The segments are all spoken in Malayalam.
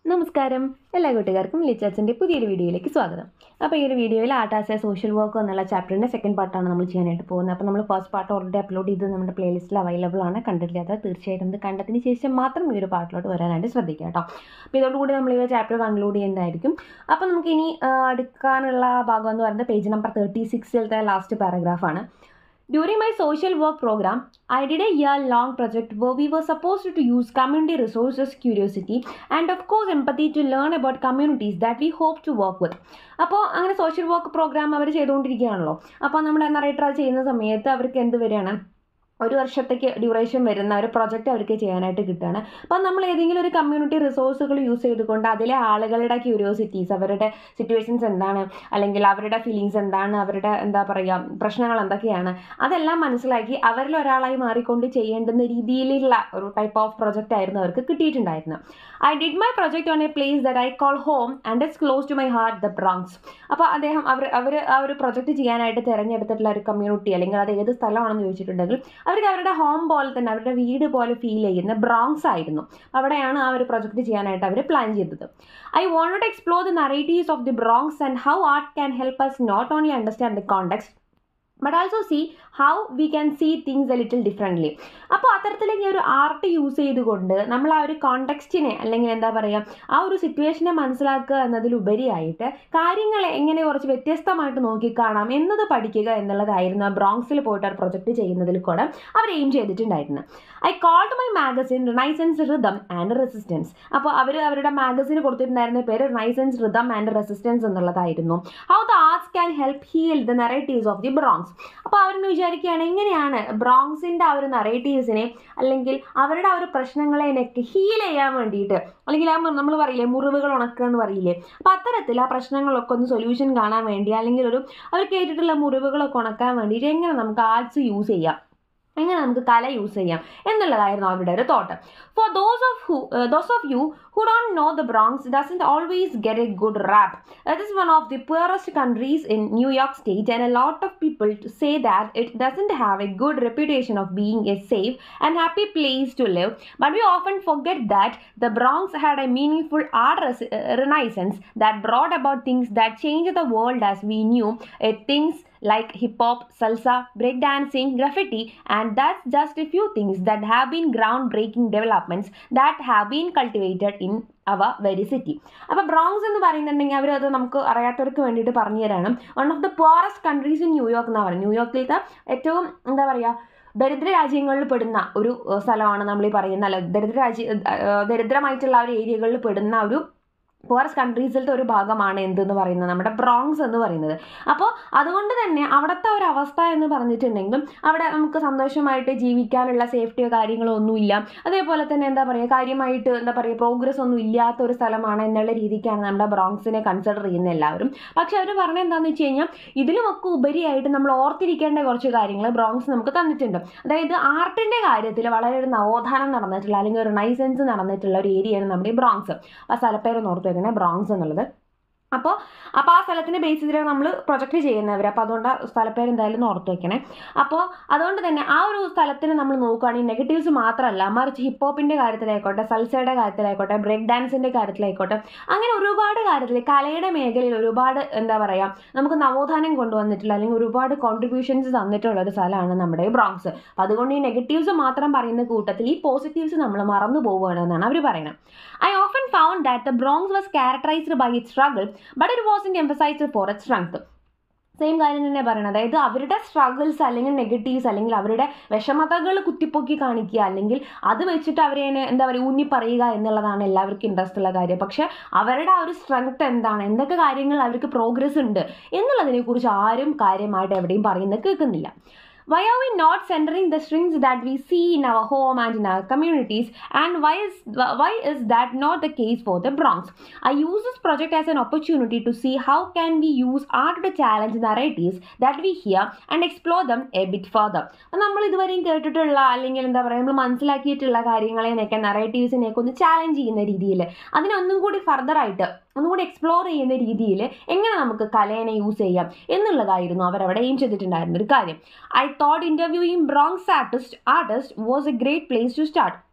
നമസ്കാരം എല്ലാ കൂട്ടുകാർക്കും ലിച്ചാച്ചൻ്റെ പുതിയൊരു വീഡിയോയിലേക്ക് സ്വാഗതം അപ്പോൾ ഈ ഒരു വീഡിയോയിൽ art as a social work എന്നുള്ള ചാപ്റ്ററിൻ്റെ സെക്കൻഡ് പാർട്ടാണ് നമ്മൾ ചെയ്യാനായിട്ട് പോകുന്നത് അപ്പോൾ നമ്മൾ ഫസ്റ്റ് പാർട്ട് ഓൾറെഡി അപ്ലോഡ് ചെയ്ത് നമ്മുടെ പ്ലേലിസ്റ്റിൽ അവൈലബിൾ ആണ് കണ്ടിട്ടില്ലാത്ത തീർച്ചയായിട്ടും ഇത് കണ്ടതിന് ശേഷം മാത്രം ഈ ഒരു പാർട്ടിലോട്ട് വരാനായിട്ട് ശ്രദ്ധിക്കുക കേട്ടോ അപ്പോൾ ഇതോടുകൂടി നമ്മൾ ഈ ഒരു ചാപ്റ്റർ കൺക്ലൂഡ് ചെയ്യുന്നതായിരിക്കും അപ്പോൾ നമുക്ക് ഇനി എടുക്കാനുള്ള ഭാഗം എന്ന് പറയുന്നത് പേജ് നമ്പർ തേർട്ടി സിക്സിലത്തെ ലാസ്റ്റ് പാരഗ്രാഫാണ് During my social work program, I did a year long project where we were supposed to use community resources, curiosity, and of course empathy to learn about communities that we hope to work with. അപ്പോൾ അങ്ങനെ സോഷ്യൽ വർക്ക് പ്രോഗ്രാം അവർ ചെയ്തുകൊണ്ടിരിക്കുകയാണല്ലോ അപ്പോൾ നമ്മുടെ നറേറ്റർ അത് ചെയ്യുന്ന സമയത്ത് അവർക്ക് എന്ത് വരികയാണ് ഒരു വർഷത്തേക്ക് ഡ്യൂറേഷൻ വരുന്ന ഒരു പ്രൊജക്റ്റ് അവർക്ക് ചെയ്യാനായിട്ട് കിട്ടുകയാണ് അപ്പം നമ്മൾ ഏതെങ്കിലും ഒരു കമ്മ്യൂണിറ്റി റിസോഴ്സുകൾ യൂസ് ചെയ്തുകൊണ്ട് അതിലെ ആളുകളുടെ ക്യൂരിയോസിറ്റീസ് അവരുടെ സിറ്റുവേഷൻസ് എന്താണ് അല്ലെങ്കിൽ അവരുടെ ഫീലിങ്സ് എന്താണ് അവരുടെ എന്താ പറയുക പ്രശ്നങ്ങൾ എന്തൊക്കെയാണ് അതെല്ലാം മനസ്സിലാക്കി അവരിൽ ഒരാളായി മാറിക്കൊണ്ട് ചെയ്യേണ്ടുന്ന രീതിയിലുള്ള ഒരു ടൈപ്പ് ഓഫ് പ്രൊജക്റ്റ് ആയിരുന്നു അവർക്ക് കിട്ടിയിട്ടുണ്ടായിരുന്നത് I did my project on a place that I call home and it's close to my heart the Bronx അപ്പോൾ അദ്ദേഹം അവർ അവർ ആ ഒരു പ്രൊജക്റ്റ് ചെയ്യാനായിട്ട് തിരഞ്ഞെടുത്തിട്ടുള്ള ഒരു കമ്മ്യൂണിറ്റി അല്ലെങ്കിൽ അത് ഏത് സ്ഥലമാണെന്ന് ചോദിച്ചിട്ടുണ്ടെങ്കിൽ അവർക്ക് അവരുടെ ഹോം പോലെ തന്നെ അവരുടെ വീട് പോലെ ഫീൽ ചെയ്യുന്ന ബ്രോങ്സ് ആയിരുന്നു അവിടെയാണ് ആ ഒരു പ്രൊജക്റ്റ് ചെയ്യാനായിട്ട് അവർ പ്ലാൻ ചെയ്തത് I want explore the narratives of the Bronx and how art can help us not only understand the context but also see how we can see things a little differently അപ്പോൾ അത്തരത്തിലേക്ക് ഒരു ആർട്ട് യൂസ് ചെയ്തുകൊണ്ട് നമ്മൾ ആ ഒരു കോണ്ടെക്സ്റ്റിനെ അല്ലെങ്കിൽ എന്താ പറയുക ആ ഒരു സിറ്റുവേഷനെ മനസ്സിലാക്കുക എന്നതിലുപരിയായിട്ട് കാര്യങ്ങളെ എങ്ങനെ കുറച്ച് വ്യത്യസ്തമായിട്ട് നോക്കിക്കാണാം എന്നത് പഠിക്കുക എന്നുള്ളതായിരുന്നു ആ ബ്രോങ്സിൽ പോയിട്ട് ആ പ്രൊജക്റ്റ് ചെയ്യുന്നതിൽ കൂടെ അവർ എയിം ചെയ്തിട്ടുണ്ടായിരുന്നു I called my magazine renaissance rhythm and resistance അപ്പോൾ അവർ അവരുടെ മാഗസിന് കൊടുത്തിട്ടുണ്ടായിരുന്ന പേര് റിനൈസൻസ് റിതം ആൻഡ് റെസിസ്റ്റൻസ് എന്നുള്ളതായിരുന്നു how the arts can help heal the narratives of the Bronx അപ്പോൾ അവരെന്ന് വിചാരിക്കുകയാണ് എങ്ങനെയാണ് ബ്രോങ്സിൻ്റെ ആ ഒരു നറേറ്റീവ്സിനെ അല്ലെങ്കിൽ അവരുടെ ആ ഒരു പ്രശ്നങ്ങളെ എനിക്ക് ഹീൽ ചെയ്യാൻ വേണ്ടിയിട്ട് അല്ലെങ്കിൽ ആ നമ്മൾ പറയില്ലേ മുറിവുകൾ ഉണക്കുക എന്ന് പറയില്ലേ അപ്പോൾ അത്തരത്തിൽ ആ പ്രശ്നങ്ങളൊക്കെ ഒന്ന് സൊല്യൂഷൻ കാണാൻ വേണ്ടി അല്ലെങ്കിൽ ഒരു അവർ കേട്ടിട്ടുള്ള മുറിവുകളൊക്കെ ഉണക്കാൻ വേണ്ടിയിട്ട് എങ്ങനെ നമുക്ക് ആർട്സ് യൂസ് ചെയ്യാം എങ്ങനെ നമുക്ക് കല യൂസ് ചെയ്യാം എന്നുള്ളതായിരുന്നു അവരുടെ ഒരു thought for those of who those of you who don't know the Bronx doesn't always get a good rap that is one of the poorest countries in New York state and a lot of people to say that it doesn't have a good reputation of being a safe and happy place to live but we often forget that the Bronx had a meaningful art res- uh, renaissance that brought about things that changed the world as we knew it. Things like hip hop, salsa, breakdancing, graffiti, and that's just a few things that have been groundbreaking developments that have been cultivated in അവ വെരി സിറ്റി അപ്പോൾ ബ്രോങ്സ് എന്ന് പറയുന്നുണ്ടെങ്കിൽ അവർ അത് നമുക്ക് അറിയാത്തവർക്ക് വേണ്ടിയിട്ട് പറഞ്ഞു തരാണ് one of the poorest countries in New York എന്നാണ് പറയുന്നത് ന്യൂയോർക്കിലത്തെ ഏറ്റവും എന്താ പറയുക ദരിദ്ര രാജ്യങ്ങളിൽ പെടുന്ന ഒരു സ്ഥലമാണ് നമ്മൾ ഈ പറയുന്ന അല്ല ദരിദ്ര രാജ്യ ദരിദ്രമായിട്ടുള്ള ആ ഒരു ഏരിയകളിൽ പെടുന്ന ഒരു പുവറസ്റ്റ് കൺട്രീസിലത്തെ ഒരു ഭാഗമാണ് എന്തെന്ന് പറയുന്നത് നമ്മുടെ ബ്രോങ്സ് എന്ന് പറയുന്നത് അപ്പോൾ അതുകൊണ്ട് തന്നെ അവിടുത്തെ ഒരു അവസ്ഥ എന്ന് പറഞ്ഞിട്ടുണ്ടെങ്കിലും അവിടെ നമുക്ക് സന്തോഷമായിട്ട് ജീവിക്കാനുള്ള സേഫ്റ്റിയോ കാര്യങ്ങളോ ഒന്നുമില്ല അതേപോലെ തന്നെ എന്താ പറയുക കാര്യമായിട്ട് എന്താ പറയുക പ്രോഗ്രസ് ഒന്നും ഇല്ലാത്ത ഒരു സ്ഥലമാണ് എന്നുള്ള രീതിക്കാണ് നമ്മുടെ ബ്രോങ്സിനെ കൺസിഡർ ചെയ്യുന്ന എല്ലാവരും പക്ഷെ അവർ പറഞ്ഞത് എന്താണെന്ന് വെച്ച് കഴിഞ്ഞാൽ ഇതിലുമൊക്കെ ഉപരിയായിട്ട് നമ്മൾ ഓർത്തിരിക്കേണ്ട കുറച്ച് കാര്യങ്ങൾ ബ്രോങ്സ് നമുക്ക് തന്നിട്ടുണ്ട് അതായത് ആർട്ടിൻ്റെ കാര്യത്തിൽ വളരെ ഒരു നവോത്ഥാനം നടന്നിട്ടുള്ള അല്ലെങ്കിൽ ഒരു നൈസൻസ് നടന്നിട്ടുള്ള ഒരു ഏരിയയാണ് നമ്മുടെ ഈ ബ്രോങ്സ് ആ സ്ഥലപ്പേരൊന്ന് ഓർത്ത് വെക്കണേ ബ്രോങ്സ് എന്നുള്ളത് അപ്പോൾ അപ്പോൾ ആ സ്ഥലത്തിൻ്റെ ബേസിസിലാണ് നമ്മൾ പ്രൊജക്റ്റ് ചെയ്യുന്നവർ അപ്പോൾ അതുകൊണ്ട് ആ സ്ഥലപ്പേര് എന്തായാലും ഓർത്ത് വെക്കണേ അപ്പോൾ അതുകൊണ്ട് തന്നെ ആ ഒരു സ്ഥലത്തിന് നമ്മൾ നോക്കുകയാണെങ്കിൽ നെഗറ്റീവ്സ് മാത്രമല്ല മറിച്ച് ഹിപ്പ് ഹോപ്പിൻ്റെ കാര്യത്തിലായിക്കോട്ടെ സൽസയുടെ കാര്യത്തിലായിക്കോട്ടെ ബ്രേക്ക് ഡാൻസിൻ്റെ കാര്യത്തിലായിക്കോട്ടെ അങ്ങനെ ഒരുപാട് കാര്യത്തിൽ കലയുടെ മേഖലയിൽ ഒരുപാട് എന്താ പറയുക നമുക്ക് നവോത്ഥാനം കൊണ്ടുവന്നിട്ടുള്ള അല്ലെങ്കിൽ ഒരുപാട് കോൺട്രിബ്യൂഷൻസ് തന്നിട്ടുള്ള ഒരു സ്ഥലമാണ് നമ്മുടെ ഈ ബ്രോങ്സ് അപ്പോൾ അതുകൊണ്ട് ഈ നെഗറ്റീവ്സ് മാത്രം പറയുന്ന കൂട്ടത്തിൽ ഈ പോസിറ്റീവ്സ് നമ്മൾ മറന്നു പോവുകയാണ് എന്നാണ് അവർ പറയുന്നത് I often found that the Bronx was characterized by it struggle but it was in emphasized for it strength same കാര്യം തന്നെ പറയണം അതായത് അവരുടെ സ്ട്രഗിൾസ് അല്ലെങ്കിൽ നെഗറ്റീവ്സ് അല്ലെങ്കിൽ അവരുടെ വിഷമതകൾ കുത്തിപ്പൊക്കി കാണിക്കുക അല്ലെങ്കിൽ അത് വെച്ചിട്ട് അവരെ എന്താ പറയുക ഊന്നി പറയുക എന്നുള്ളതാണ് എല്ലാവർക്കും ഇൻട്രസ്റ്റ് ഉള്ള കാര്യം പക്ഷെ അവരുടെ ആ ഒരു സ്ട്രെങ്ത് എന്താണ് എന്തൊക്കെ കാര്യങ്ങൾ അവർക്ക് പ്രോഗ്രസ് ഉണ്ട് എന്നുള്ളതിനെക്കുറിച്ച് ആരും കാര്യമായിട്ട് എവിടെയും പറയുന്നത് കേൾക്കുന്നില്ല why are we not centering the strings that we see in our home and in our communities and why is why is that not the case for the bronx i use this project as an opportunity to see how can we use art to challenge narratives that we hear and explore them a bit further നമ്മൾ ഇതുവരെയും കേട്ടിട്ടുള്ള അല്ലെങ്കിൽ എന്താ പറയുക നമ്മൾ മനസ്സിലാക്കിയിട്ടുള്ള കാര്യങ്ങളെയൊക്കെ നറേറ്റീവ്സിനെയൊക്കെ ഒന്ന് ചാലഞ്ച് ചെയ്യുന്ന രീതിയിൽ അതിനൊന്നും കൂടി ഫർദറായിട്ട് ഒന്നുകൂടി എക്സ്പ്ലോർ ചെയ്യുന്ന രീതിയിൽ എങ്ങനെ നമുക്ക് കലേനെ യൂസ് ചെയ്യാം എന്നുള്ളതായിരുന്നു അവരവിടെ എയിം ചെയ്തിട്ടുണ്ടായിരുന്ന ഒരു കാര്യം I thought interviewing Bronx artist artist was a great place to start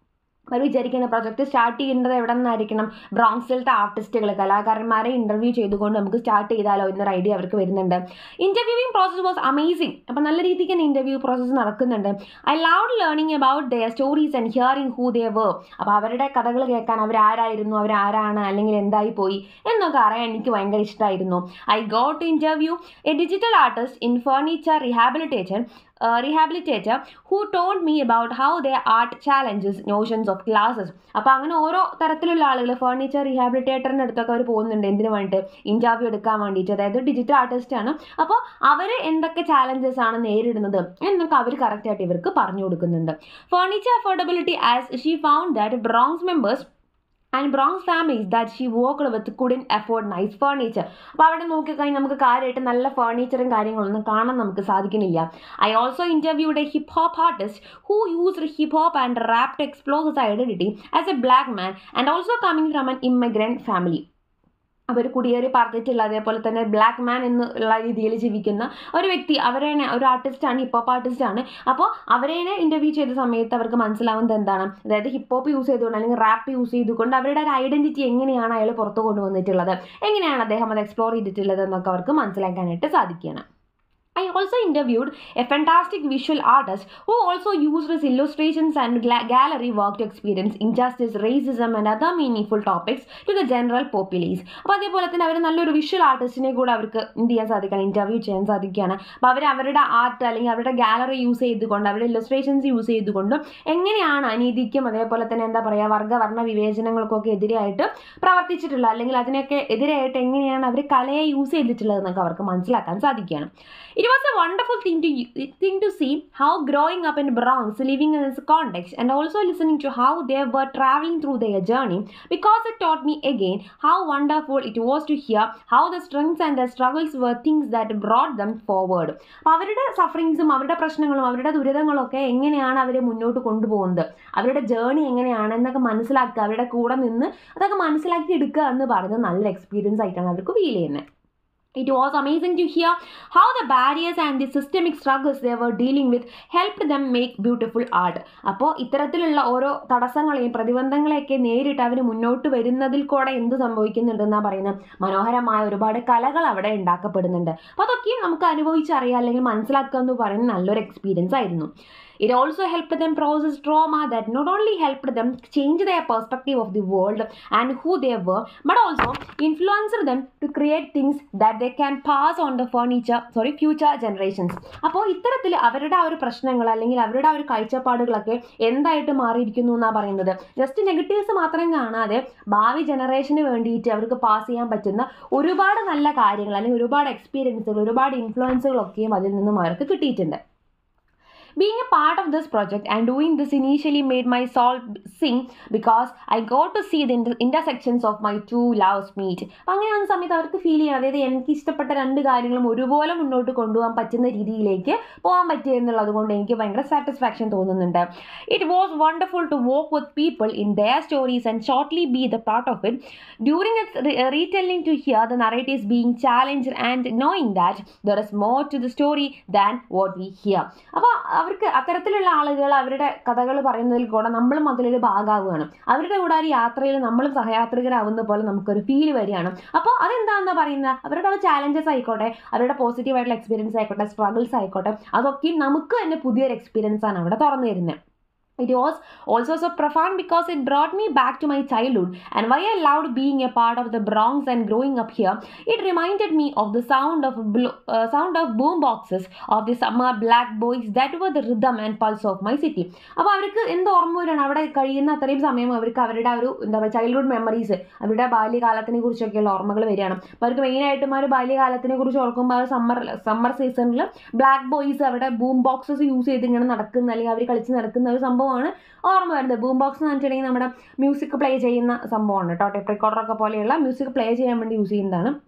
അവർ വിചാരിക്കുന്ന പ്രൊജക്ട് സ്റ്റാർട്ട് ചെയ്യുന്നത് എവിടെ നിന്നായിരിക്കണം ബ്രോങ്സിലത്തെ ആർട്ടിസ്റ്റുകൾ കലാകാരന്മാരെ ഇൻ്റർവ്യൂ ചെയ്തുകൊണ്ട് നമുക്ക് സ്റ്റാർട്ട് ചെയ്താലോ എന്നൊരു ഐഡിയ അവർക്ക് വരുന്നുണ്ട് ഇൻ്റർവ്യൂവിംഗ് പ്രോസസ് വാസ് അമേസിങ് അപ്പോൾ നല്ല രീതിക്ക് തന്നെ ഇൻ്റർവ്യൂ പ്രോസസ്സ് നടക്കുന്നുണ്ട് I love learning about their stories and hearing who they were അപ്പോൾ അവരുടെ കഥകൾ കേൾക്കാൻ അവരാരായിരുന്നു അവരാരാണ് അല്ലെങ്കിൽ എന്തായി പോയി എന്നൊക്കെ അറിയാൻ എനിക്ക് ഭയങ്കര ഇഷ്ടമായിരുന്നു I got to interview a digital artist in furniture rehabilitation rehabilitator who told me about how the art challenges notions of classes അപ്പോൾ അങ്ങനെ ഓരോ തരത്തിലുള്ള ആളുകൾ ഫർണിച്ചർ റീഹാബിലിറ്റേറ്ററിൻ്റെ അടുത്തൊക്കെ അവർ പോകുന്നുണ്ട് എന്തിനു വേണ്ടിയിട്ട് ഇൻ്റർവ്യൂ എടുക്കാൻ വേണ്ടിയിട്ട് അതായത് ഡിജിറ്റൽ ആർട്ടിസ്റ്റ് ആണ് അപ്പോൾ അവർ എന്തൊക്കെ ചാലഞ്ചസ് ആണ് നേരിടുന്നത് എന്നൊക്കെ അവർ കറക്റ്റായിട്ട് ഇവർക്ക് പറഞ്ഞു കൊടുക്കുന്നുണ്ട് furniture affordability as she found that Bronx members and Bronx families that she work with couldn't afford nice furniture അപ്പോൾ അവിടെ നോക്കിക്കഴിഞ്ഞാൽ നമുക്ക് കാര്യമായിട്ട് നല്ല ഫർണിച്ചറും കാര്യങ്ങളൊന്നും കാണാൻ നമുക്ക് സാധിക്കുന്നില്ല I also interviewed a hip hop artist who used hip hop and rap to explore his identity as a black man and also coming from an immigrant family അവർ കുടിയേറി പാർത്തിട്ടുള്ള അതേപോലെ തന്നെ ബ്ലാക്ക് മാൻ എന്നുള്ള രീതിയിൽ ജീവിക്കുന്ന ഒരു വ്യക്തി അവരെ ഒരു ആർട്ടിസ്റ്റാണ് ഹിപ്പ് ഹോപ്പ് ആർട്ടിസ്റ്റാണ് അപ്പോൾ അവരെ ഇൻ്റർവ്യൂ ചെയ്ത സമയത്ത് അവർക്ക് മനസ്സിലാവുന്നത് എന്താണ് അതായത് ഹിപ്പ് ഹോപ്പ് യൂസ് ചെയ്തുകൊണ്ട് അല്ലെങ്കിൽ റാപ്പ് യൂസ് ചെയ്തുകൊണ്ട് അവരുടെ ഒരു ഐഡൻറ്റിറ്റി എങ്ങനെയാണ് അയാൾ പുറത്ത് കൊണ്ടുവന്നിട്ടുള്ളത് എങ്ങനെയാണ് അദ്ദേഹം അത് എക്സ്പ്ലോർ ചെയ്തിട്ടുള്ളത് എന്നൊക്കെ അവർക്ക് മനസ്സിലാക്കാനായിട്ട് സാധിക്കുകയാണ് I also interviewed a fantastic visual artist who also used his illustrations and gla- gallery work to experience injustice, racism, and other meaningful topics to the general populace. അപ്പോൾ അതേപോലെ തന്നെ അവർ നല്ലൊരു വിഷ്വൽ ആർട്ടിസ്റ്റിനെ കൂടെ അവർക്ക് എന്ത് ചെയ്യാൻ സാധിക്കണം ഇൻ്റർവ്യൂ ചെയ്യാൻ സാധിക്കുകയാണ് അപ്പോൾ അവർ അവരുടെ ആർട്ട് അല്ലെങ്കിൽ അവരുടെ ഗാലറി യൂസ് ചെയ്തുകൊണ്ട് അവരുടെ ഇല്ലസ്ട്രേഷൻസ് യൂസ് ചെയ്തുകൊണ്ട് എങ്ങനെയാണ് അനീതിക്കും അതേപോലെ തന്നെ എന്താ പറയുക വർഗ്ഗവർണ്ണ വിവേചനങ്ങൾക്കൊക്കെ എതിരായിട്ട് പ്രവർത്തിച്ചിട്ടുള്ളത് അല്ലെങ്കിൽ അതിനൊക്കെ എതിരായിട്ട് എങ്ങനെയാണ് അവർ കലയെ യൂസ് ചെയ്തിട്ടുള്ളതെന്നൊക്കെ അവർക്ക് മനസ്സിലാക്കാൻ സാധിക്കുകയാണ് It was a wonderful thing to thing to see how growing up in Bronx, living in this context, and also listening to how they were traveling through their journey, because it taught me again how wonderful it was to hear how the strengths and the struggles were things that brought them forward. അപ്പോൾ അവരുടെ സഫറിങ്സും അവരുടെ പ്രശ്നങ്ങളും അവരുടെ ദുരിതങ്ങളും ഒക്കെ എങ്ങനെയാണ് അവരെ മുന്നോട്ട് കൊണ്ടുപോകുന്നത് അവരുടെ ജേണി എങ്ങനെയാണ് എന്നൊക്കെ മനസ്സിലാക്കുക അവരുടെ കൂടെ നിന്ന് അതൊക്കെ മനസ്സിലാക്കി എടുക്കുക എന്ന് പറയുന്നത് നല്ലൊരു എക്സ്പീരിയൻസ് ആയിട്ടാണ് അവർക്ക് ഫീൽ ചെയ്യുന്നത് It was amazing to hear how the barriers and the systemic struggles they were dealing with helped them make beautiful art. അപ്പോൾ ഇത്തരത്തിലുള്ള ഓരോ തടസ്സങ്ങളെയും പ്രതിബന്ധങ്ങളെയൊക്കെ നേരിട്ട് അവർ മുന്നോട്ട് വരുന്നതിൽ കൂടെ എന്ത് സംഭവിക്കുന്നുണ്ടെന്നാണ് പറയുന്നത് മനോഹരമായ ഒരുപാട് കലകൾ അവിടെ ഉണ്ടാക്കപ്പെടുന്നുണ്ട് അപ്പോൾ അതൊക്കെയും നമുക്ക് അനുഭവിച്ചറിയാം അല്ലെങ്കിൽ മനസ്സിലാക്കുക എന്ന് പറയുന്നത് നല്ലൊരു എക്സ്പീരിയൻസ് ആയിരുന്നു It also helped them process trauma that not only helped them change their perspective of the world and who they were, but also influenced them to create things that they can pass on the furniture, sorry, future generations. അപ്പോൾ ഇത്തരത്തിൽ അവരുടെ ആ ഒരു പ്രശ്നങ്ങൾ അല്ലെങ്കിൽ അവരുടെ ആ ഒരു കാഴ്ചപ്പാടുകളൊക്കെ എന്തായിട്ട് മാറിയിരിക്കുന്നു എന്നാണ് പറയുന്നത് ജസ്റ്റ് നെഗറ്റീവ്സ് മാത്രം കാണാതെ ഭാവി ജനറേഷന് വേണ്ടിയിട്ട് അവർക്ക് പാസ് ചെയ്യാൻ പറ്റുന്ന ഒരുപാട് നല്ല കാര്യങ്ങൾ അല്ലെങ്കിൽ ഒരുപാട് എക്സ്പീരിയൻസുകൾ ഒരുപാട് ഇൻഫ്ലുവൻസുകളൊക്കെയും അതിൽ നിന്നും അവർക്ക് കിട്ടിയിട്ടുണ്ട് Being a part of this project and doing this initially made my soul sing because I got to see the inter- intersections of my two loves meet. അപ്പം അങ്ങനെ വന്ന സമയത്ത് അവർക്ക് ഫീൽ ചെയ്യണം അതായത് എനിക്ക് ഇഷ്ടപ്പെട്ട രണ്ട് കാര്യങ്ങളും ഒരുപോലെ മുന്നോട്ട് കൊണ്ടുപോകാൻ പറ്റുന്ന രീതിയിലേക്ക് പോകാൻ പറ്റുക എന്നുള്ളത് കൊണ്ട് എനിക്ക് ഭയങ്കര സാറ്റിസ്ഫാക്ഷൻ തോന്നുന്നുണ്ട് it was wonderful to work with people in their stories and shortly be the part of it during its retelling to hear the narratives being challenge and knowing that there is more to the story than what we hear അപ്പോൾ അവർക്ക് അത്തരത്തിലുള്ള ആളുകൾ അവരുടെ കഥകൾ പറയുന്നതിൽ കൂടെ നമ്മളും അതിലൊരു ഭാഗമാവുകയാണ് അവരുടെ കൂടെ ഒരു യാത്രയിൽ നമ്മളും സഹയാത്രികരാകുന്ന പോലെ നമുക്കൊരു ഫീൽ വരികയാണ് അപ്പോൾ അതെന്താണെന്ന് പറയുന്നത് അവരുടെ ചാലഞ്ചസ് ആയിക്കോട്ടെ അവരുടെ പോസിറ്റീവ് ആയിട്ടുള്ള എക്സ്പീരിയൻസ് ആയിക്കോട്ടെ സ്ട്രഗിൾസ് ആയിക്കോട്ടെ അതൊക്കെയും നമുക്ക് തന്നെ പുതിയൊരു എക്സ്പീരിയൻസ് ആണ് അവിടെ തുറന്നു തരുന്നത് It was also so profound because it brought me back to my childhood and why I loved being a part of the Bronx and growing up here. It reminded me of the sound of blo- uh, sound of boom boxes of the summer black boys that were the rhythm and pulse of my city. അപ്പോൾ അവർക്ക് എന്ത് ഓർമ്മ വരികയാണ് അവിടെ കഴിയുന്ന അത്രയും സമയം അവർക്ക് അവരുടെ ആ ഒരു എന്താ പറയുക ചൈൽഡ്ഹുഡ് മെമ്മറീസ് അവരുടെ ബാല്യകാലത്തിനെ കുറിച്ചൊക്കെയുള്ള ഓർമ്മകൾ വരികയാണ് അപ്പോൾ അവർക്ക് മെയിനായിട്ടും ആ ഒരു ബാല്യകാലത്തിനെ കുറിച്ച് ഓർക്കുമ്പോൾ ആ സമ്മർ സമ്മർ സീസണിൽ ബ്ലാക്ക് ബോയ്സ് അവിടെ ബൂം ബോക്സസ് യൂസ് ചെയ്ത് ഇങ്ങനെ നടക്കുന്ന അല്ലെങ്കിൽ അവർ കളിച്ച് നടക്കുന്ന ഒരു സംഭവമാണ് ഓർമ്മ വരുന്നത് ബൂം ബോക്സ് എന്ന് വെച്ചിട്ടുണ്ടെങ്കിൽ നമ്മുടെ മ്യൂസിക് പ്ലേ ചെയ്യുന്ന സംഭവമാണ് കേട്ടോ ടേപ്പ് റെക്കോർഡറൊക്കെ പോലെയുള്ള മ്യൂസിക് പ്ലേ ചെയ്യാൻ വേണ്ടി യൂസ് ചെയ്യുന്നതാണ്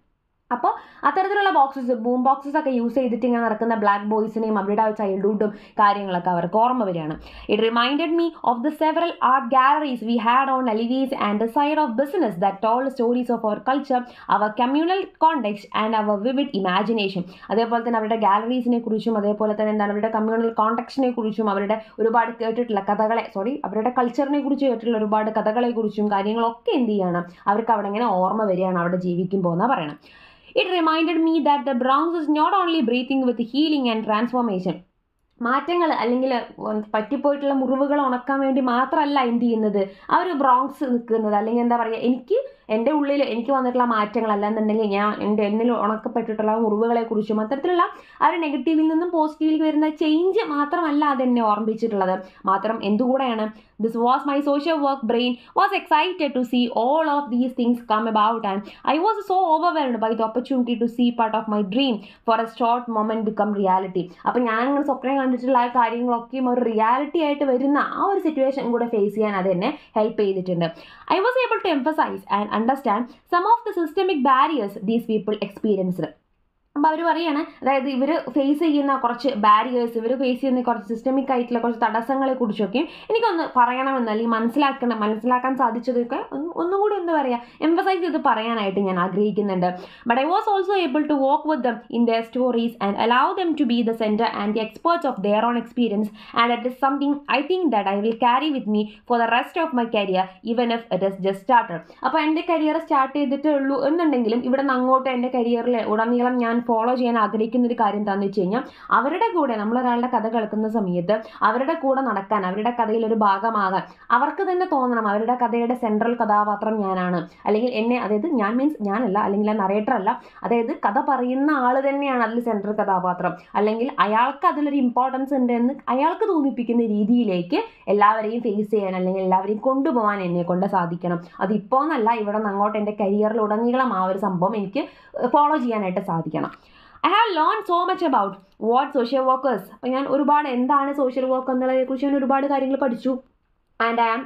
അപ്പോൾ അത്തരത്തിലുള്ള ബോക്സസ് ബൂം ബോക്സസ് ഒക്കെ യൂസ് ചെയ്തിട്ട് ഇങ്ങനെ നടക്കുന്ന ബ്ലാക്ക് ബോയ്സിനെയും അവരുടെ ചൈൽഡ്ഹുഡും കാര്യങ്ങളൊക്കെ അവർക്ക് ഓർമ്മ വരികയാണ് it reminded me of the several art galleries we had on alleys and the side of business that tell stories of our culture our communal context and our vivid imagination അതേപോലെ തന്നെ അവരുടെ ഗാലറീസിനെ കുറിച്ചും അതേപോലെ തന്നെ എന്താണ് അവരുടെ കമ്മ്യൂണൽ കോണ്ടെക്സ്റ്റിനെ കുറിച്ചും അവരുടെ ഒരുപാട് കേട്ടിട്ടുള്ള കഥകളെ സോറി അവരുടെ കൾച്ചറിനെ കുറിച്ച് കേട്ടിട്ടുള്ള ഒരുപാട് കഥകളെ കുറിച്ചും കാര്യങ്ങളൊക്കെ എന്ത് ചെയ്യണം അവർക്ക് അവിടെ ഇങ്ങനെ ഓർമ്മ വരികയാണ് അവിടെ ജീവിക്കുമ്പോൾ എന്നാണ് പറയണം it reminded me that the Bronx is not only breathing with healing and transformation മാറ്റങ്ങൾ അല്ലെങ്കിൽ പറ്റിപ്പോയിട്ടുള്ള മുറിവുകൾ ഉണക്കാൻ വേണ്ടി മാത്രമല്ല എന്ത് ചെയ്യുന്നത് ആ ഒരു ബ്രോങ്സ് നിൽക്കുന്നത് അല്ലെങ്കിൽ എന്താ പറയുക എനിക്ക് എൻ്റെ ഉള്ളിൽ എനിക്ക് വന്നിട്ടുള്ള മാറ്റങ്ങൾ അല്ലാന്നുണ്ടെങ്കിൽ ഞാൻ എൻ്റെ എന്നിൽ ഉണക്കപ്പെട്ടിട്ടുള്ള മുറിവുകളെ കുറിച്ചും അത്തരത്തിലുള്ള ആ ഒരു നെഗറ്റീവിൽ നിന്നും പോസിറ്റീവിലേക്ക് വരുന്ന ചേഞ്ച് മാത്രമല്ല അതെന്നെ ഓർമ്മിപ്പിച്ചിട്ടുള്ളത് മാത്രം എന്തുകൂടെയാണ് this was my social work brain was excited to see all of these things come about and I was so overwhelmed by the opportunity to see part of my dream for a short moment become reality അപ്പം ഞാൻ അങ്ങനെ സ്വപ്നം കണ്ടിട്ടുള്ള ആ കാര്യങ്ങളൊക്കെയും ഒരു റിയാലിറ്റി ആയിട്ട് വരുന്ന ആ ഒരു സിറ്റുവേഷൻ കൂടെ ഫേസ് ചെയ്യാൻ അത് എന്നെ ഹെൽപ്പ് ചെയ്തിട്ടുണ്ട് I was able to emphasize and understand some of the systemic barriers these people experienced അപ്പോൾ അവർ പറയുകയാണ് അതായത് ഇവർ ഫേസ് ചെയ്യുന്ന കുറച്ച് ബാരിയേഴ്സ് ഇവർ ഫേസ് ചെയ്യുന്ന കുറച്ച് സിസ്റ്റമിക് ആയിട്ടുള്ള കുറച്ച് തടസ്സങ്ങളെ കുറിച്ചൊക്കെയും എനിക്കൊന്ന് പറയണമെന്ന് അല്ലെങ്കിൽ മനസ്സിലാക്കണം മനസ്സിലാക്കാൻ സാധിച്ചതൊക്കെ ഒന്ന് ഒന്നും കൂടി എന്താ പറയുക എംഫസൈസ് ചെയ്ത് പറയാനായിട്ട് ഞാൻ ആഗ്രഹിക്കുന്നുണ്ട് but I was also able to work with them in their stories and allow them to be the center and the experts of their own experience and it is something I think that I will carry with me for the rest of my career even if it is just started അപ്പോൾ എൻ്റെ കരിയർ സ്റ്റാർട്ട് ചെയ്തിട്ടേ ഉള്ളൂ എന്നുണ്ടെങ്കിലും ഇവിടെ നിന്ന് അങ്ങോട്ട് എൻ്റെ കരിയറിൽ ഉടനീളം ഞാൻ ഫോളോ ചെയ്യാൻ ആഗ്രഹിക്കുന്ന ഒരു കാര്യം എന്താണെന്ന് വെച്ച് കഴിഞ്ഞാൽ അവരുടെ കൂടെ നമ്മൾ ഒരാളുടെ കഥ കേൾക്കുന്ന സമയത്ത് അവരുടെ കൂടെ നടക്കാൻ അവരുടെ കഥയിൽ ഒരു ഭാഗമാകാൻ അവർക്ക് തന്നെ തോന്നണം അവരുടെ കഥയുടെ സെൻട്രൽ കഥാപാത്രം ഞാനാണ് അല്ലെങ്കിൽ എന്നെ അതായത് ഞാൻ മീൻസ് ഞാനല്ല അല്ലെങ്കിൽ ആ നറേറ്റർ അല്ല അതായത് കഥ പറയുന്ന ആൾ തന്നെയാണ് അതിൽ സെൻട്രൽ കഥാപാത്രം അല്ലെങ്കിൽ അയാൾക്ക് അതിലൊരു ഇമ്പോർട്ടൻസ് ഉണ്ട് എന്ന് അയാൾക്ക് തോന്നിപ്പിക്കുന്ന രീതിയിലേക്ക് എല്ലാവരെയും ഫേസ് ചെയ്യാൻ അല്ലെങ്കിൽ എല്ലാവരെയും കൊണ്ടുപോകാൻ എന്നെ കൊണ്ട് സാധിക്കണം അതിപ്പോൾ എന്നല്ല ഇവിടെ നിന്ന് അങ്ങോട്ട് എൻ്റെ കരിയറിൽ ഉടനീളം ആ ഒരു സംഭവം എനിക്ക് ഫോളോ ചെയ്യാനായിട്ട് സാധിക്കണം I have learn so much about what social workers അപ്പോൾ ഞാൻ ഒരുപാട് എന്താണ് സോഷ്യൽ വർക്ക് എന്നുള്ളതിനെ കുറിച്ച് ഞാൻ ഒരുപാട് കാര്യങ്ങൾ പഠിച്ചു and I am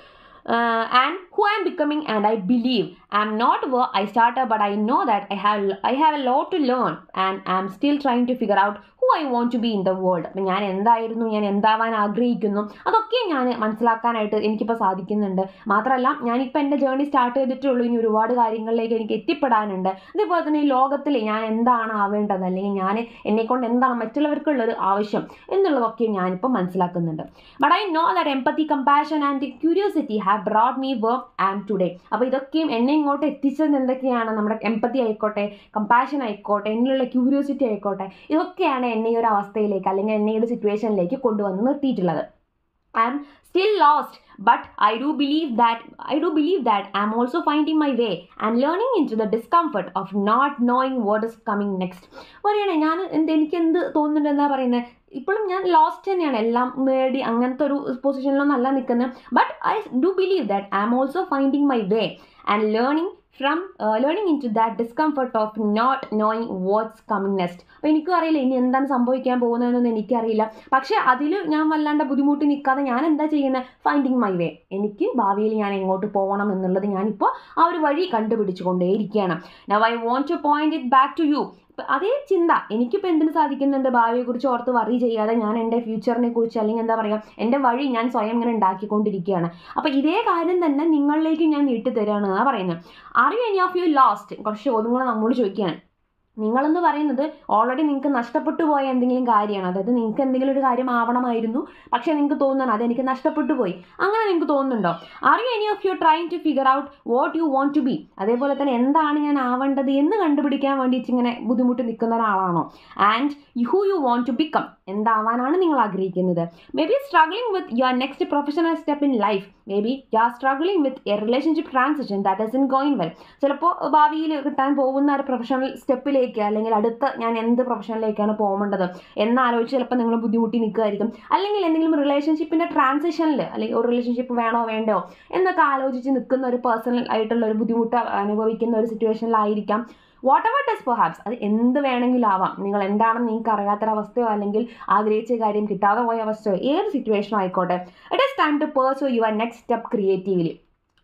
and who I am becoming and I believe I am not where I start but I know that I have I have a lot to learn and I am still trying to figure out who I want to be in the world അപ്പം ഞാൻ എന്തായിരുന്നു ഞാൻ എന്താവാൻ ആഗ്രഹിക്കുന്നു അതൊക്കെ ഞാൻ മനസ്സിലാക്കാനായിട്ട് എനിക്കിപ്പോൾ സാധിക്കുന്നുണ്ട് മാത്രമല്ല ഞാനിപ്പോൾ എൻ്റെ ജേർണി സ്റ്റാർട്ട് ചെയ്തിട്ടുള്ളൂ ഇനി ഒരുപാട് കാര്യങ്ങളിലേക്ക് എനിക്ക് എത്തിപ്പെടാനുണ്ട് അതേപോലെ തന്നെ ഈ ലോകത്തിൽ ഞാൻ എന്താണ് ആവേണ്ടത് അല്ലെങ്കിൽ ഞാൻ എന്നെക്കൊണ്ട് എന്താണ് മറ്റുള്ളവർക്കുള്ളൊരു ആവശ്യം എന്നുള്ളതൊക്കെ ഞാനിപ്പോൾ മനസ്സിലാക്കുന്നുണ്ട് but I know that empathy compassion and curiosity have brought me work and today അപ്പോൾ ഇതൊക്കെയും എന്നെ ഇങ്ങോട്ട് എത്തിച്ചത് എന്തൊക്കെയാണ് നമ്മുടെ എംപത്തി ആയിക്കോട്ടെ കമ്പാഷൻ ആയിക്കോട്ടെ എന്നിലുള്ള ക്യൂരിയോസിറ്റി ആയിക്കോട്ടെ ഇതൊക്കെയാണ് എന്നെ ഈ ഒരു അവസ്ഥയിലേക്ക് അല്ലെങ്കിൽ എന്നെ ഈ ഒരു സിറ്റുവേഷനിലേക്ക് കൊണ്ടുവന്ന് നിർത്തിയിട്ടുള്ളത് I am still lost but I do believe that I do believe that I am also finding my way and learning in into the discomfort of not knowing what is coming next പറയണേ ഞാൻ എന്ത് എനിക്ക് എന്ത് തോന്നുന്നുണ്ട് എന്താ പറയുന്നത് ഇപ്പോഴും ഞാൻ ലോസ്റ്റ് തന്നെയാണ് എല്ലാം നേടി അങ്ങനത്തെ ഒരു പൊസിഷനിലൊന്നും അല്ല നിൽക്കുന്നത് but I do believe that I am also finding my way and learning from learning in to that discomfort of not knowing what's coming next അപ്പോൾ എനിക്കും അറിയില്ല ഇനി എന്താണ് സംഭവിക്കാൻ പോകുന്നതെന്നൊന്നും എനിക്കറിയില്ല പക്ഷേ അതിൽ ഞാൻ വല്ലാണ്ട് ബുദ്ധിമുട്ടി നിൽക്കാതെ ഞാൻ എന്താ ചെയ്യുന്നത് ഫൈൻഡിങ് മൈ വേ എനിക്ക് ഭാവിയിൽ ഞാൻ എങ്ങോട്ട് പോകണം എന്നുള്ളത് ഞാനിപ്പോൾ ആ ഒരു വഴി കണ്ടുപിടിച്ചു കൊണ്ടേയിരിക്കുകയാണ് now I want to point it back to you അതേ ചിന്ത എനിക്കിപ്പോൾ എന്തിനു സാധിക്കുന്നുണ്ട് ഭാവിയെക്കുറിച്ച് ഓർത്ത് വറി ചെയ്യാതെ ഞാൻ എൻ്റെ ഫ്യൂച്ചറിനെ കുറിച്ച് അല്ലെങ്കിൽ എന്താ പറയുക എൻ്റെ വഴി ഞാൻ സ്വയം ഇങ്ങനെ ഉണ്ടാക്കിക്കൊണ്ടിരിക്കുകയാണ് അപ്പോൾ ഇതേ കാര്യം തന്നെ നിങ്ങളിലേക്ക് ഞാൻ നീട്ടിത്തരാണ് എന്നാണ് പറയുന്നത് are you any of you last കുറച്ച് ചോദ്യങ്ങൾ നമ്മോട് ചോദിക്കുകയാണ് നിങ്ങളെന്ന് പറയുന്നത് ഓൾറെഡി നിങ്ങൾക്ക് നഷ്ടപ്പെട്ടു പോയ എന്തെങ്കിലും കാര്യമാണ് അതായത് നിങ്ങൾക്ക് എന്തെങ്കിലും ഒരു കാര്യം ആവണമായിരുന്നു പക്ഷേ നിങ്ങൾക്ക് തോന്നുന്നു അതെനിക്ക് നഷ്ടപ്പെട്ടു പോയി അങ്ങനെ നിങ്ങൾക്ക് തോന്നുന്നുണ്ടോ are you any of you trying to figure out what you want to be അതേപോലെ തന്നെ എന്താണ് ഞാൻ ആവേണ്ടത് എന്ന് കണ്ടുപിടിക്കാൻ വേണ്ടിയിട്ട് ഇങ്ങനെ ബുദ്ധിമുട്ട് നിൽക്കുന്ന ഒരാളാണോ and who you want to become എന്താവാനാണ് നിങ്ങൾ ആഗ്രഹിക്കുന്നത് maybe struggling with your next professional step in life maybe you are struggling with a relationship transition that is in going well ചിലപ്പോൾ ഭാവിയിൽ കിട്ടാൻ പോകുന്ന ഒരു പ്രൊഫഷണൽ സ്റ്റെപ്പിലേക്ക് അല്ലെങ്കിൽ അടുത്ത ഞാൻ എന്ത് പ്രൊഫഷനിലേക്കാണ് പോകേണ്ടത് എന്നാലോചിച്ച് ചിലപ്പോൾ നിങ്ങൾ ബുദ്ധിമുട്ടി നിൽക്കുമായിരിക്കും അല്ലെങ്കിൽ എന്തെങ്കിലും റിലേഷൻഷിപ്പിൻ്റെ ട്രാൻസിഷനിൽ അല്ലെങ്കിൽ ഒരു റിലേഷൻഷിപ്പ് വേണോ വേണ്ടോ എന്നൊക്കെ ആലോചിച്ച് നിൽക്കുന്ന ഒരു പേഴ്സണൽ ആയിട്ടുള്ള ഒരു ബുദ്ധിമുട്ട് അനുഭവിക്കുന്ന ഒരു സിറ്റുവേഷനിലായിരിക്കാം വാട്ട് എവർ ടെസ് പെർഹാപ്സ് അത് എന്ത് വേണമെങ്കിലും ആവാം നിങ്ങൾ എന്താണെന്ന് നിങ്ങൾക്ക് അറിയാത്തൊരവസ്ഥയോ അല്ലെങ്കിൽ ആഗ്രഹിച്ച കാര്യം കിട്ടാതെ പോയ അവസ്ഥയോ ഏത് സിറ്റുവേഷനോ ആയിക്കോട്ടെ it is time to pursue your next step creatively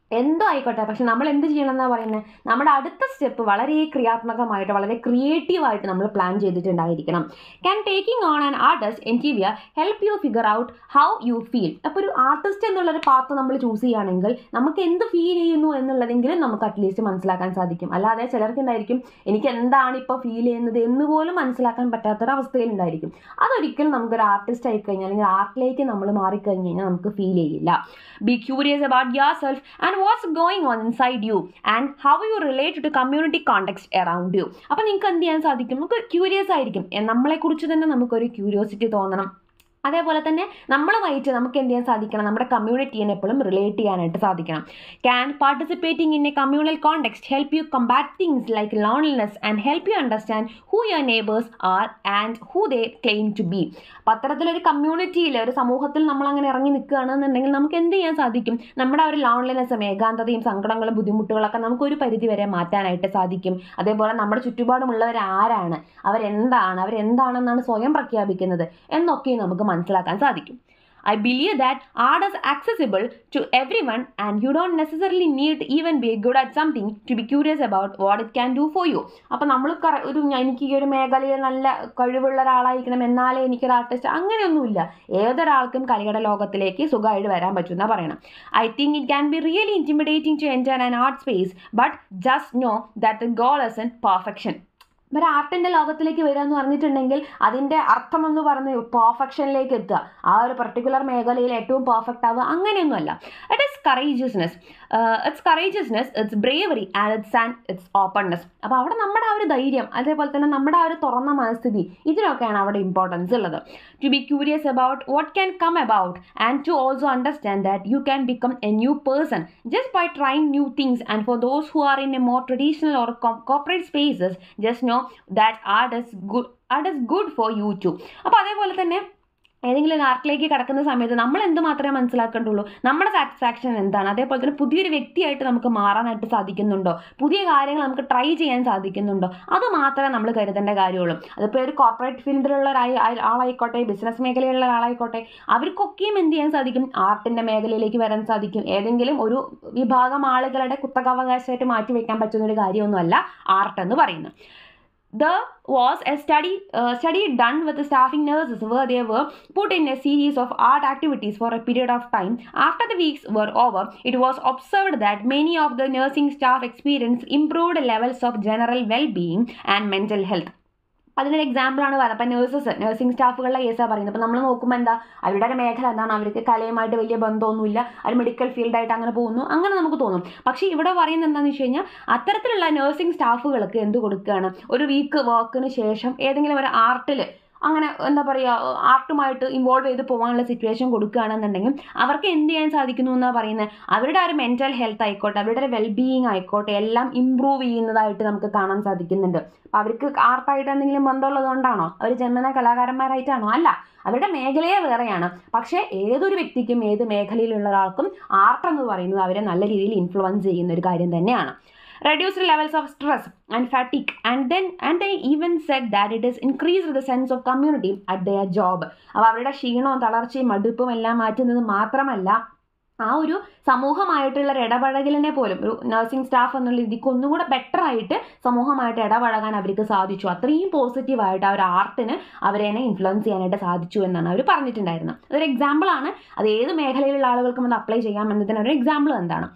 എന്തോ ആയിക്കോട്ടെ പക്ഷെ നമ്മൾ എന്ത് ചെയ്യണം എന്നാ പറയുന്നത് നമ്മുടെ അടുത്ത സ്റ്റെപ്പ് വളരെ ക്രിയാത്മകമായിട്ട് വളരെ ക്രിയേറ്റീവായിട്ട് നമ്മൾ പ്ലാൻ ചെയ്തിട്ടുണ്ടായിരിക്കണം can taking on an artist identity help you figure out how you feel അപ്പോൾ ഒരു ആർട്ടിസ്റ്റ് എന്നുള്ളൊരു പാത്ത് നമ്മൾ ചൂസ് ചെയ്യുകയാണെങ്കിൽ നമുക്ക് എന്ത് ഫീൽ ചെയ്യുന്നു എന്നുള്ളതെങ്കിലും നമുക്ക് അറ്റ്ലീസ്റ്റ് മനസ്സിലാക്കാൻ സാധിക്കും അല്ലാതെ ചിലർക്ക് ഉണ്ടായിരിക്കും എനിക്ക് എന്താണ് ഇപ്പോൾ ഫീൽ ചെയ്യുന്നത് എന്ന് പോലും മനസ്സിലാക്കാൻ പറ്റാത്തൊരവസ്ഥയിലുണ്ടായിരിക്കും അതൊരിക്കലും നമുക്കൊരു ആർട്ടിസ്റ്റ് ആയി കഴിഞ്ഞാൽ അല്ലെങ്കിൽ ആർട്ടിലേക്ക് നമ്മൾ മാറിക്കഴിഞ്ഞ് കഴിഞ്ഞാൽ നമുക്ക് ഫീൽ ചെയ്യില്ല be curious about yourself and what's going on inside you and how you relate to community context around you അപ്പോൾ നിങ്ങൾക്ക് എന്ത് ചെയ്യാൻ സാധിക്കും നമുക്ക് ക്യൂരിയസ് ആയിരിക്കും എ, നമ്മളെക്കുറിച്ച് തന്നെ നമുക്കൊരു ക്യൂരിയോസിറ്റി തോന്നണം അതേപോലെ തന്നെ നമ്മളുമായിട്ട് നമുക്ക് എന്ത് ചെയ്യാൻ സാധിക്കണം നമ്മുടെ കമ്മ്യൂണിറ്റീനെ എപ്പോഴും റിലേറ്റ് ചെയ്യാനായിട്ട് സാധിക്കണം can participating in a communal context help you combat things like loneliness and help you understand who your neighbours are and who they claim to be അപ്പം അത്തരത്തിലൊരു കമ്മ്യൂണിറ്റിയിൽ ഒരു സമൂഹത്തിൽ നമ്മൾ അങ്ങനെ ഇറങ്ങി നിൽക്കുകയാണെന്നുണ്ടെങ്കിൽ നമുക്ക് എന്ത് ചെയ്യാൻ സാധിക്കും നമ്മുടെ ആ ഒരു ലോൺലിനെസ്സും ഏകാന്തതയും സങ്കടങ്ങളും ബുദ്ധിമുട്ടുകളൊക്കെ നമുക്ക് ഒരു പരിധി വരെ മാറ്റാനായിട്ട് സാധിക്കും അതേപോലെ നമ്മുടെ ചുറ്റുപാടുമുള്ളവർ ആരാണ് അവരെന്താണ് അവരെന്താണെന്നാണ് സ്വയം പ്രഖ്യാപിക്കുന്നത് എന്നൊക്കെ നമുക്ക് മനസ്സിലാക്കാൻ സാധിക്കും I believe that art is accessible to everyone and you don't necessarily need even be good at something to be curious about what it can do for you അപ്പോൾ നമ്മൾ കറ- ഒരു ഞാൻ- എനിക്ക് ഈ ഒരു മേഖലയിൽ നല്ല കഴിവുള്ള ഒരാളായിരിക്കണം എന്നാലേ എനിക്കൊരു ആർട്ടിസ്റ്റ് അങ്ങനെയൊന്നുമില്ല ഏതൊരാൾക്കും കലയുടെ ലോകത്തിലേക്ക് സുഖമായിട്ട് വരാൻ പറ്റുമെന്നാണ് പറയണം I think it can be really intimidating to enter an art space but just know that the goal is in perfection ഒരു ആർട്ടിൻ്റെ ലോകത്തിലേക്ക് വരിക എന്ന് പറഞ്ഞിട്ടുണ്ടെങ്കിൽ അതിൻ്റെ അർത്ഥം എന്ന് പറഞ്ഞ് പെർഫെക്ഷനിലേക്ക് എത്തുക ആ ഒരു പർട്ടിക്കുലർ മേഖലയിൽ ഏറ്റവും പെർഫെക്റ്റ് ആവുക അങ്ങനെയൊന്നുമല്ല it is courageousness it's courageousness it's bravery and it's and it's openness അപ്പോൾ അവിടെ നമ്മുടെ ആ ഒരു ധൈര്യം അതേപോലെ തന്നെ നമ്മുടെ ആ ഒരു തുറന്ന മനസ്ഥിതി ഇതിനൊക്കെയാണ് അവിടെ ഇമ്പോർട്ടൻസ് ഉള്ളത് to be curious about what can come about and to also understand that you can become a new person just by trying new things and for those who are in a more traditional or corporate spaces just know that art is good art is good for you too അപ്പോൾ അതേപോലെ തന്നെ ഏതെങ്കിലും ഒരു ആർട്ടിലേക്ക് കടക്കുന്ന സമയത്ത് നമ്മൾ എന്ത് മാത്രമേ മനസ്സിലാക്കേണ്ടുള്ളൂ നമ്മുടെ സാറ്റിസ്ഫാക്ഷൻ എന്താണ് അതേപോലെ തന്നെ പുതിയൊരു വ്യക്തിയായിട്ട് നമുക്ക് മാറാനായിട്ട് സാധിക്കുന്നുണ്ടോ പുതിയ കാര്യങ്ങൾ നമുക്ക് ട്രൈ ചെയ്യാൻ സാധിക്കുന്നുണ്ടോ അത് മാത്രമേ നമ്മൾ കരുതേണ്ട കാര്യമുള്ളൂ അതിപ്പോൾ ഒരു കോർപ്പറേറ്റ് ഫീൽഡിലുള്ള ഒരു ആയി- ആയി- ആളായിക്കോട്ടെ ബിസിനസ് മേഖലയിലുള്ള ഒരാളായിക്കോട്ടെ അവർക്കൊക്കെയും എന്ത് ചെയ്യാൻ സാധിക്കും ആർട്ടിൻ്റെ മേഖലയിലേക്ക് വരാൻ സാധിക്കും ഏതെങ്കിലും ഒരു വിഭാഗം ആളുകളുടെ കുത്തകാവകാശമായിട്ട് മാറ്റി വയ്ക്കാൻ പറ്റുന്ന ഒരു കാര്യമൊന്നുമല്ല ആർട്ട് എന്ന് പറയുന്നത് there was a study uh, study done with the staffing nurses where they were put in a series of art activities for a period of time after the weeks were over it was observed that many of the nursing staff experienced improved levels of general well-being and mental health അതിനൊരു എക്സാമ്പിളാണ് പറയുന്നത് അപ്പം നേഴ്സസ് നഴ്സിംഗ് സ്റ്റാഫുകളുടെ കേസാണ് പറയുന്നത് അപ്പോൾ നമ്മൾ നോക്കുമ്പോൾ എന്താ അവരുടെ ഒരു മേഖല എന്താണ് അവർക്ക് കലയുമായിട്ട് വലിയ ബന്ധമൊന്നുമില്ല അവർ മെഡിക്കൽ ഫീൽഡായിട്ട് അങ്ങനെ പോകുന്നു അങ്ങനെ നമുക്ക് തോന്നും പക്ഷേ ഇവിടെ പറയുന്നത് എന്താണെന്ന് വെച്ച് കഴിഞ്ഞാൽ അത്തരത്തിലുള്ള നഴ്സിംഗ് സ്റ്റാഫുകൾക്ക് എന്ത് കൊടുക്കുകയാണ് ഒരു വീക്ക് വർക്കിന് ശേഷം ഏതെങ്കിലും ഒരു ആർട്ടിൽ അങ്ങനെ എന്താ പറയുക ആർട്ടുമായിട്ട് ഇൻവോൾവ് ചെയ്ത് പോകാനുള്ള സിറ്റുവേഷൻ കൊടുക്കുകയാണെന്നുണ്ടെങ്കിൽ അവർക്ക് എന്ത് ചെയ്യാൻ സാധിക്കുന്നു എന്നാണ് പറയുന്നത് അവരുടെ ആ ഒരു മെൻറ്റൽ ഹെൽത്ത് ആയിക്കോട്ടെ അവരുടെ ഒരു വെൽബീയിങ് ആയിക്കോട്ടെ എല്ലാം ഇമ്പ്രൂവ് ചെയ്യുന്നതായിട്ട് നമുക്ക് കാണാൻ സാധിക്കുന്നുണ്ട് അപ്പോൾ അവർക്ക് ആർട്ടായിട്ട് എന്തെങ്കിലും ബന്ധമുള്ളത് കൊണ്ടാണോ അവർ ജന്മന കലാകാരന്മാരായിട്ടാണോ അല്ല അവരുടെ മേഖലയെ വേറെയാണ് പക്ഷേ ഏതൊരു വ്യക്തിക്കും ഏത് മേഖലയിലുള്ള ഒരാൾക്കും ആർട്ട് എന്ന് പറയുന്നത് അവരെ നല്ല രീതിയിൽ ഇൻഫ്ലുവൻസ് ചെയ്യുന്ന ഒരു കാര്യം തന്നെയാണ് reduced levels of stress and fatigue and then and they even said that it has increased the sense of community at their job അപ്പോൾ അവരുടെ ക്ഷീണവും തളർച്ചയും മടുപ്പും എല്ലാം മാറ്റുന്നത് മാത്രമല്ല ആ ഒരു സമൂഹമായിട്ടുള്ള ഒരു ഇടപഴകലിനെ പോലും ഒരു നഴ്സിംഗ് സ്റ്റാഫ് എന്നുള്ള രീതിക്ക് ഒന്നും കൂടെ ബെറ്റർ ആയിട്ട് സമൂഹമായിട്ട് ഇടപഴകാൻ അവർക്ക് സാധിച്ചു അത്രയും പോസിറ്റീവായിട്ട് ആ ഒരു ആർട്ടിന് അവരെ ഇൻഫ്ലുവൻസ് ചെയ്യാനായിട്ട് സാധിച്ചു എന്നാണ് അവർ പറഞ്ഞിട്ടുണ്ടായിരുന്നത് അതൊരു എക്സാമ്പിളാണ് അത് ഏത് മേഖലയിലുള്ള ആളുകൾക്കും അത് അപ്ലൈ ചെയ്യാം എന്നതിന് ഒരു എക്സാമ്പിൾ എന്താണ്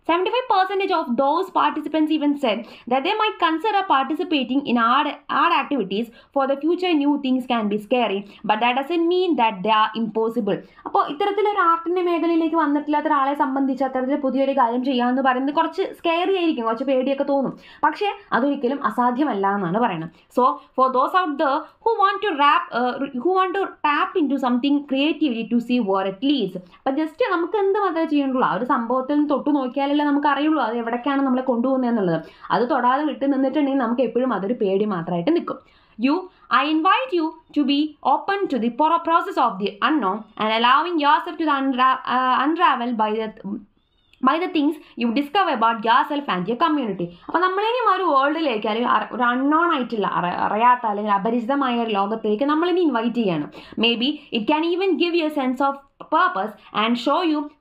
75% of those participants even said that they might consider participating in art, art activities for the future new things can be scary but that doesn't mean that they are impossible അപ്പോൾ ഇത്തരത്തിലൊരു ആർട്ടിൻ്റെ മേഖലയിലേക്ക് വന്നിട്ടില്ലാത്ത ഒരാളെ സംബന്ധിച്ച് അത്തരത്തിൽ പുതിയൊരു കാര്യം ചെയ്യാമെന്ന് പറയുന്നത് കുറച്ച് സ്കെയറി ആയിരിക്കും കുറച്ച് പേടിയൊക്കെ തോന്നും പക്ഷേ അതൊരിക്കലും അസാധ്യമല്ല എന്നാണ് പറയുന്നത് so for those out the who want to rap who want to tap in to something creatively to see where it leads അപ്പം ജസ്റ്റ് നമുക്ക് എന്ത് മാത്രമേ ചെയ്യേണ്ടുള്ളൂ ആ ഒരു സംഭവത്തിൽ നിന്ന് തൊട്ട് നോക്കിയാലല്ലേ നമുക്ക് അറിയുള്ളൂ അത് എവിടേക്കാണ് നമ്മളെ കൊണ്ടുപോകുന്നത് എന്നുള്ളത് അത് തൊടാതെ വിട്ട് നിന്നിട്ടുണ്ടെങ്കിൽ നമുക്ക് എപ്പോഴും അതൊരു പേടി മാത്രമായിട്ട് നിൽക്കും you I invite you to be open to the process of the unknown and allowing yourself to unravel by the by the things you discover about yourself and your community അപ്പോൾ നമ്മളിനിയും ആ ഒരു വേൾഡിലേക്ക് അല്ലെങ്കിൽ അറി- ഒരു അൺനോൺ ആയിട്ടുള്ള അറി- അറിയാത്ത അല്ലെങ്കിൽ അപരിചിതമായ ഒരു ലോകത്തേക്ക് നമ്മളിനി ഇൻവൈറ്റ് ചെയ്യാണ് maybe it can even give you a sense of purpose and show you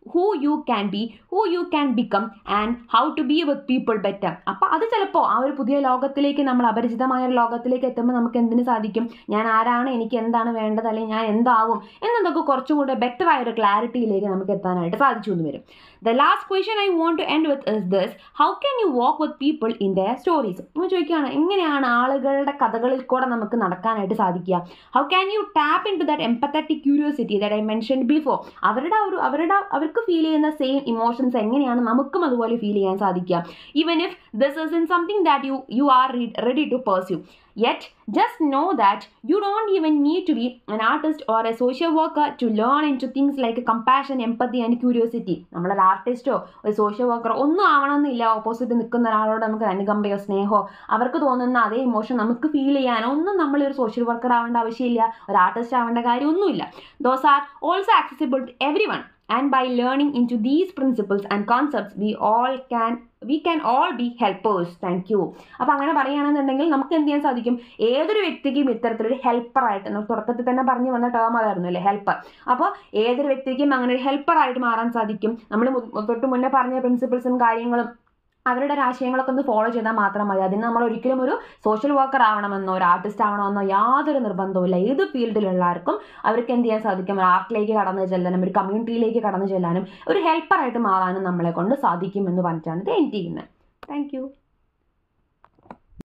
who you can be who you can become and how to be with people better അപ്പോൾ അത് ചിലപ്പോൾ ആ ഒരു പുതിയ ലോകത്തിലേക്ക് നമ്മൾ അപരിചിതമായ ഒരു ലോകത്തിലേക്ക് എത്തുമ്പോൾ നമുക്ക് എന്തിനു സാധിക്കും ഞാൻ ആരാണ് എനിക്ക് എന്താണ് വേണ്ടത് അല്ലെങ്കിൽ ഞാൻ എന്താവും എന്നതൊക്കെ കുറച്ചും കൂടെ ബെറ്റർ ആയ ഒരു ക്ലാരിറ്റിയിലേക്ക് നമുക്ക് എത്താനായിട്ട് സാധിച്ചു എന്ന് വരും the last question I want to end with is this how can you walk with people in their stories നമ്മൾ ചോദിക്കുകയാണ് എങ്ങനെയാണ് ആളുകളുടെ കഥകളിൽ കൂടെ നമുക്ക് നടക്കാനായിട്ട് സാധിക്കുക how can you tap in to that empathetic curiosity that I mention before അവരുടെ ഒരു അവരുടെ അവർക്ക് ഫീൽ ചെയ്യുന്ന സെയിം ഇമോഷൻസ് എങ്ങനെയാണ് നമുക്കും അതുപോലെ ഫീൽ ചെയ്യാൻ സാധിക്കുക even if this is in something that you you are ready to pursue Yet, just know that you don't even need to be an artist or a social worker to learn into things like compassion, empathy and curiosity. നമ്മളൊരു ആർട്ടിസ്റ്റോ ഒരു സോഷ്യൽ വർക്കറോ ഒന്നും ആവണമെന്നില്ല ഓപ്പോസിറ്റ് നിൽക്കുന്ന ഒരാളോട് നമുക്ക് അനുകമ്പയോ സ്നേഹമോ അവർക്ക് തോന്നുന്ന അതേ ഇമോഷൻ നമുക്ക് ഫീൽ ചെയ്യാനോ ഒന്നും നമ്മൾ ഒരു സോഷ്യൽ വർക്കർ ആവേണ്ട ആവശ്യമില്ല ഒരു ആർട്ടിസ്റ്റ് ആവേണ്ട കാര്യമൊന്നുമില്ല those are also accessible to everyone and by learning in to these principles and concepts we all can we can all be helpers thank you അപ്പോൾ അങ്ങനെ പറയുകയാണെന്നുണ്ടെങ്കിൽ നമുക്ക് എന്ത് ചെയ്യാൻ സാധിക്കും ഏതൊരു വ്യക്തിക്കും ഇത്തരത്തിലൊരു ഹെൽപ്പറായിട്ട് നമ്മൾ തുടക്കത്തിൽ തന്നെ പറഞ്ഞു വന്ന ടേം അതായിരുന്നു അല്ലേ ഹെൽപ്പർ അപ്പോൾ ഏതൊരു വ്യക്തിക്കും അങ്ങനെ ഒരു ഹെൽപ്പറായിട്ട് മാറാൻ സാധിക്കും നമ്മൾ തൊട്ട് മുന്നേ പറഞ്ഞ പ്രിൻസിപ്പിൾസും കാര്യങ്ങളും അവരുടെ ഒരു ആശയങ്ങളൊക്കെ ഒന്ന് ഫോളോ ചെയ്താൽ മാത്രം മതി അതിന് നമ്മൾ ഒരിക്കലും ഒരു സോഷ്യൽ വർക്കർ ആവണമെന്നോ ഒരു ആർട്ടിസ്റ്റ് ആവണമെന്നോ യാതൊരു നിർബന്ധവുമില്ല ഏത് ഫീൽഡിലുള്ളവർക്കും അവർക്ക് എന്ത് ചെയ്യാൻ സാധിക്കും ഒരു ആർട്ടിലേക്ക് കടന്നു ചെല്ലാനും ഒരു കമ്മ്യൂണിറ്റിയിലേക്ക് കടന്നു ചെല്ലാനും ഒരു ഹെൽപ്പറായിട്ട് മാറാനും നമ്മളെ കൊണ്ട് സാധിക്കും എന്ന് പറഞ്ഞിട്ടാണ് ഇത് എൻഡ് ചെയ്യുന്നത് താങ്ക്